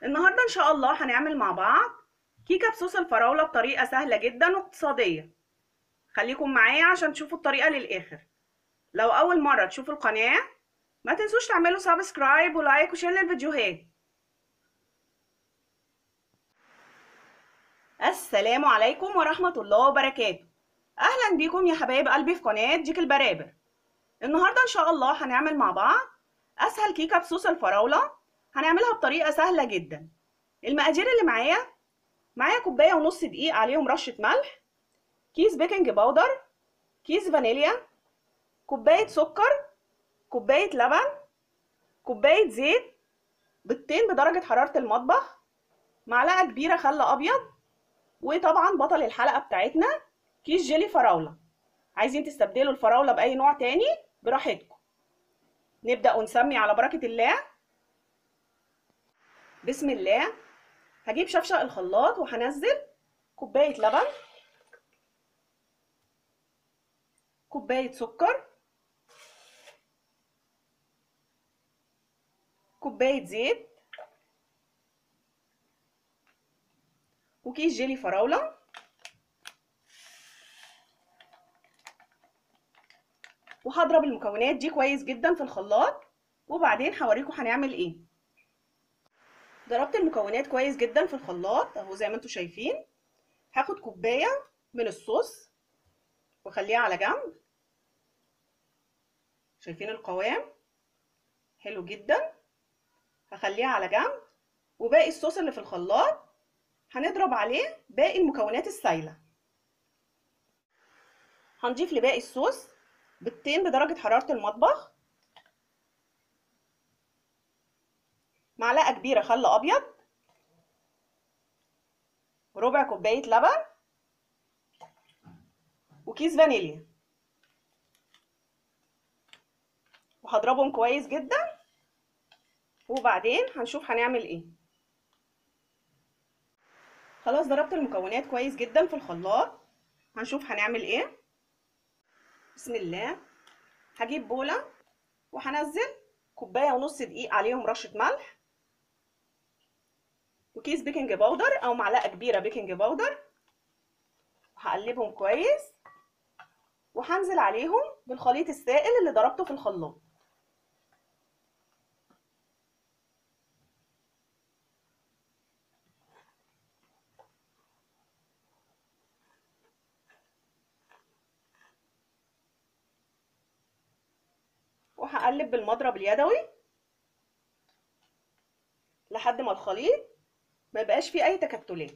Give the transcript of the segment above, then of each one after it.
النهارده ان شاء الله هنعمل مع بعض كيكه بصوص الفراوله بطريقه سهله جدا واقتصاديه خليكم معايا عشان تشوفوا الطريقه للاخر لو اول مره تشوفوا القناه ما تنسوش تعملوا سبسكرايب ولايك وشير للفيديوهات السلام عليكم ورحمه الله وبركاته اهلا بيكم يا حبايب قلبي في قناه ديك البرابر النهارده ان شاء الله هنعمل مع بعض اسهل كيكه بصوص الفراوله هنعملها بطريقه سهله جدا المقادير اللي معايا معايا كوبايه ونص دقيق عليهم رشه ملح كيس بيكنج باودر كيس فانيليا كوبايه سكر كوبايه لبن كوبايه زيت بيضتين بدرجه حراره المطبخ معلقه كبيره خل ابيض وطبعا بطل الحلقه بتاعتنا كيس جيلي فراوله عايزين تستبدلوا الفراوله باي نوع تاني براحتكم نبدا ونسمي على بركه الله بسم الله هجيب شفشق الخلاط وهنزل كوبايه لبن كوبايه سكر كوبايه زيت وكيس جيلي فراوله وهضرب المكونات دي كويس جدا في الخلاط وبعدين هوريكم هنعمل ايه ضربت المكونات كويس جدا في الخلاط اهو زي ما انتم شايفين هاخد كوبايه من الصوص واخليها على جنب شايفين القوام حلو جدا هخليها على جنب وباقي الصوص اللي في الخلاط هنضرب عليه باقي المكونات السايله هنضيف لباقي الصوص بيضتين بدرجه حراره المطبخ معلقه كبيره خل ابيض ربع كوبايه لبن وكيس فانيليا وهضربهم كويس جدا وبعدين هنشوف هنعمل ايه خلاص ضربت المكونات كويس جدا في الخلاط هنشوف هنعمل ايه بسم الله هجيب بوله وهنزل كوبايه ونص دقيق عليهم رشه ملح وكيس بيكنج باودر او معلقه كبيره بيكنج باودر هقلبهم كويس وهنزل عليهم بالخليط السائل اللي ضربته في الخلاط وهقلب بالمضرب اليدوي لحد ما الخليط ما يبقاش فيه اي تكتلات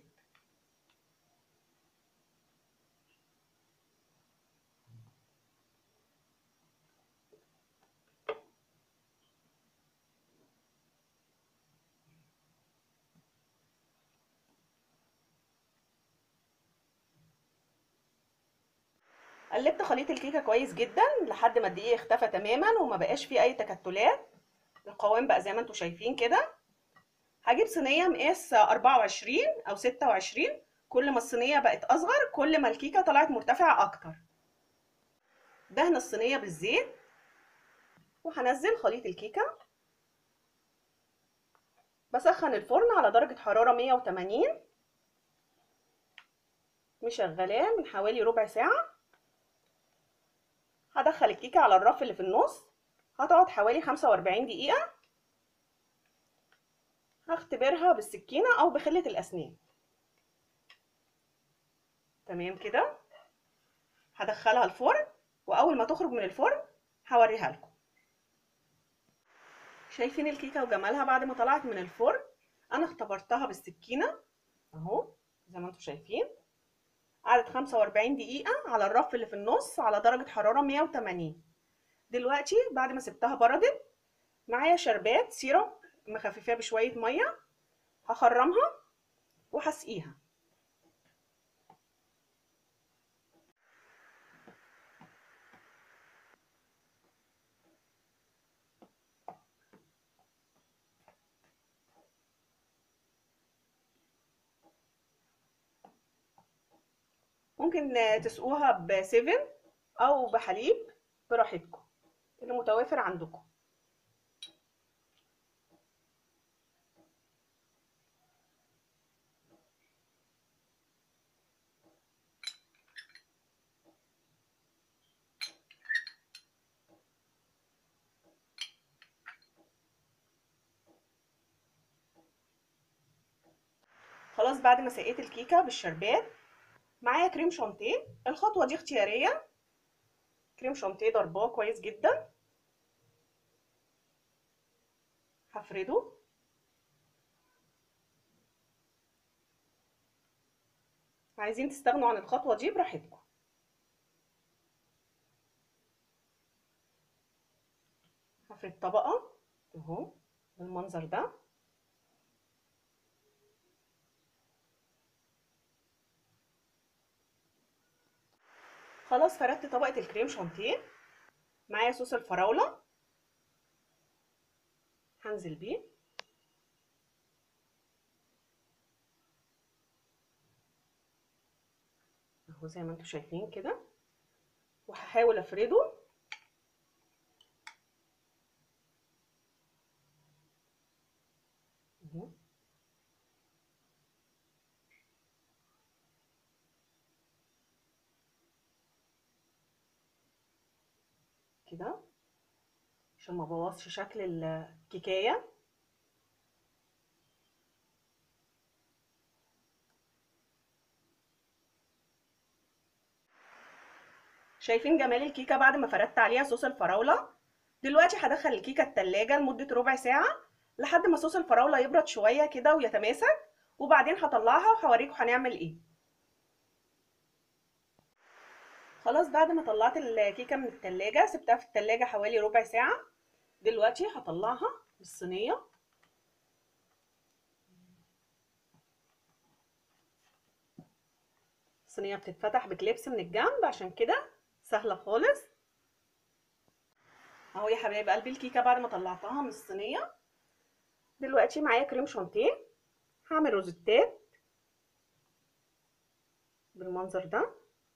قلبت خليط الكيكه كويس جدا لحد ما الدقيق اختفى تماما وما بقاش فيه اي تكتلات القوام بقى زي ما انتم شايفين كده هجيب صينيه مقاس 24 او 26 كل ما الصينيه بقت اصغر كل ما الكيكه طلعت مرتفعه اكتر دهن الصينيه بالزيت وهنزل خليط الكيكه بسخن الفرن على درجه حراره 180 مشغلاه من حوالي ربع ساعه هدخل الكيكه على الرف اللي في النص هتقعد حوالي 45 دقيقه هختبرها بالسكينة أو بخلة الأسنان تمام كده هدخلها الفرن وأول ما تخرج من الفرن هوريها لكم شايفين الكيكة وجمالها بعد ما طلعت من الفرن أنا اختبرتها بالسكينة أهو زي ما انتم شايفين قعدت 45 دقيقة على الرف اللي في النص على درجة حرارة 180 دلوقتي بعد ما سبتها بردت معايا شربات سيرم مخففاه بشويه ميه هخرمها وهسقيها ممكن تسقوها بسيفن او بحليب براحتكم اللي متوافر عندكم خلاص بعد ما سقيت الكيكة بالشربات معايا كريم شانتيه الخطوة دي اختيارية كريم شانتيه ضرباه كويس جدا هفرده عايزين تستغنوا عن الخطوة دي براحتكم هفرد طبقة اهو بالمنظر ده خلاص فردت طبقة الكريم شانتيه معايا صوص الفراولة هنزل بيه اهو زي ما انتم شايفين كده وهحاول افرده اهو كده عشان ما بوظش شكل الكيكايه شايفين جمال الكيكه بعد ما فردت عليها صوص الفراوله دلوقتي هدخل الكيكه التلاجة لمده ربع ساعه لحد ما صوص الفراوله يبرد شويه كده ويتماسك وبعدين هطلعها وهوريكم هنعمل ايه خلاص بعد ما طلعت الكيكه من التلاجة سبتها في التلاجة حوالي ربع ساعه دلوقتي هطلعها بالصينيه الصينيه بتتفتح بكليبس من الجنب عشان كده سهله خالص اهو يا حبايب قلبي الكيكه بعد ما طلعتها من الصينيه دلوقتي معايا كريم شانتيه هعمل روزتات بالمنظر ده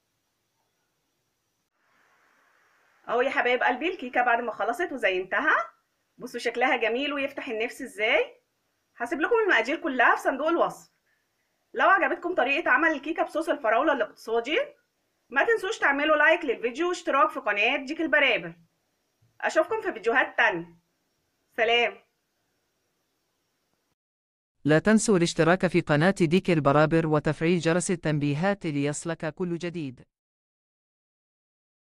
اهو يا حبايب قلبي الكيكه بعد ما خلصت وزينتها بصوا شكلها جميل ويفتح النفس ازاي هسيب لكم المقادير كلها في صندوق الوصف لو عجبتكم طريقه عمل الكيكه بصوص الفراوله الاقتصادي ما تنسوش تعملوا لايك للفيديو واشتراك في قناه ديك البرابر اشوفكم في فيديوهات تانية سلام لا تنسوا الاشتراك في قناة ديك البرابر وتفعيل جرس التنبيهات ليصلك كل جديد